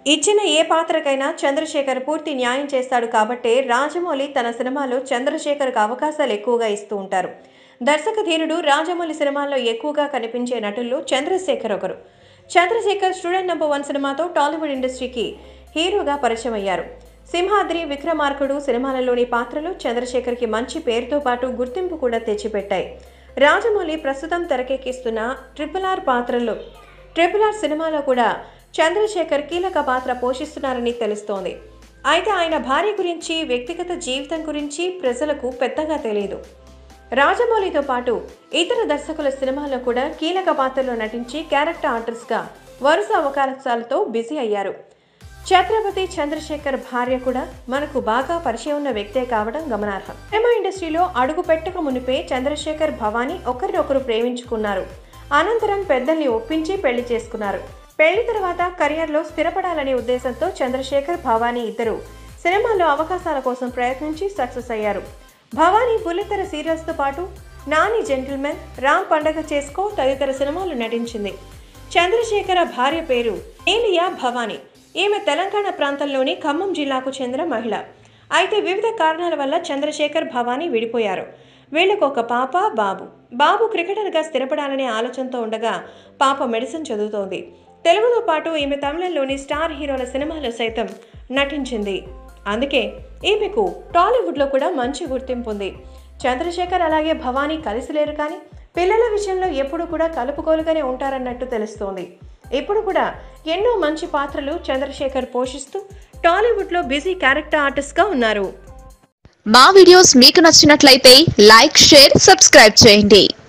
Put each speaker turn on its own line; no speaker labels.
ఇచ్చిన ఏ పాత్రకైనా చంద్రశేఖర్ పూర్తి న్యాయం చేస్తాడు కాబట్టే రాజమౌళి తన సినిమాలో చంద్రశేఖర్కు అవకాశాలు ఎక్కువగా ఇస్తూ ఉంటారు దర్శక ధీరుడు రాజమౌళి సినిమాల్లో ఎక్కువగా కనిపించే నటుల్లో చంద్రశేఖర్ ఒకరు చంద్రశేఖర్ స్టూడెంట్ నెంబర్ వన్ సినిమాతో టాలీవుడ్ ఇండస్ట్రీకి హీరోగా పరిచయం అయ్యారు సింహాద్రి విక్రమార్కుడు సినిమాలలోని పాత్రలు చంద్రశేఖర్కి మంచి పేరుతో పాటు గుర్తింపు కూడా తెచ్చిపెట్టాయి రాజమౌళి ప్రస్తుతం తెరకెక్కిస్తున్న ట్రిపుల్ ఆర్ పాత్రలో ట్రిపుల్ ఆర్ సినిమాలో కూడా చంద్రశేఖర్ కీలక పాత్ర పోషిస్తున్నారని తెలుస్తోంది అయితే ఆయన భార్య గురించి వ్యక్తిగత జీవితం గురించి ప్రజలకు పెద్దగా తెలియదు రాజమౌళితో పాటు ఇతర దర్శకుల సినిమాల్లో కూడా కీలక పాత్రలో నటించి క్యారెక్టర్ ఆర్టిస్ట్గా వరుస అవకాశాలతో బిజీ అయ్యారు ఛత్రపతి చంద్రశేఖర్ భార్య కూడా మనకు బాగా పరిచయం ఉన్న వ్యక్తే కావడం గమనార్హం సినిమా ఇండస్ట్రీలో అడుగు పెట్టక మునిపే చంద్రశేఖర్ భవానీ ఒకరినొకరు ప్రేమించుకున్నారు అనంతరం పెద్దల్ని ఒప్పించి పెళ్లి చేసుకున్నారు పెళ్లి తర్వాత కెరియర్లో స్థిరపడాలనే ఉద్దేశంతో చంద్రశేఖర్ భవానీ ఇద్దరు సినిమాల్లో అవకాశాల కోసం ప్రయత్నించి సక్సెస్ అయ్యారు భవానీ బుల్లితెర సీరియల్స్తో పాటు నాని జెంటిల్మెన్ రామ్ పండగ చేసుకో తదితర సినిమాలు నటించింది చంద్రశేఖర భార్య పేరు ఏలియా భవానీ ఈమె తెలంగాణ ప్రాంతంలోని ఖమ్మం జిల్లాకు చెందిన మహిళ అయితే వివిధ కారణాల వల్ల చంద్రశేఖర్ భవానీ విడిపోయారు వీళ్ళకు ఒక పాప బాబు బాబు క్రికెటర్గా స్థిరపడాలనే ఆలోచనతో ఉండగా పాప మెడిసిన్ చదువుతోంది తెలుగుతో పాటు ఈమె తమిళంలోని స్టార్ హీరోల సినిమాలో సైతం నటించింది అందుకే ఈమెకు టాలీవుడ్లో కూడా మంచి గుర్తింపు ఉంది చంద్రశేఖర్ అలాగే భవానీ కలిసి లేరు కానీ పిల్లల విషయంలో ఎప్పుడు కూడా కలుపుకోలుగానే ఉంటారన్నట్టు తెలుస్తోంది ఇప్పుడు కూడా ఎన్నో మంచి పాత్రలు చంద్రశేఖర్ పోషిస్తూ టాలీవుడ్లో బిజీ క్యారెక్టర్ ఆర్టిస్ట్గా ఉన్నారు
మా వీడియోస్ మీకు నచ్చినట్లయితే లైక్ షేర్ సబ్స్క్రైబ్ చేయండి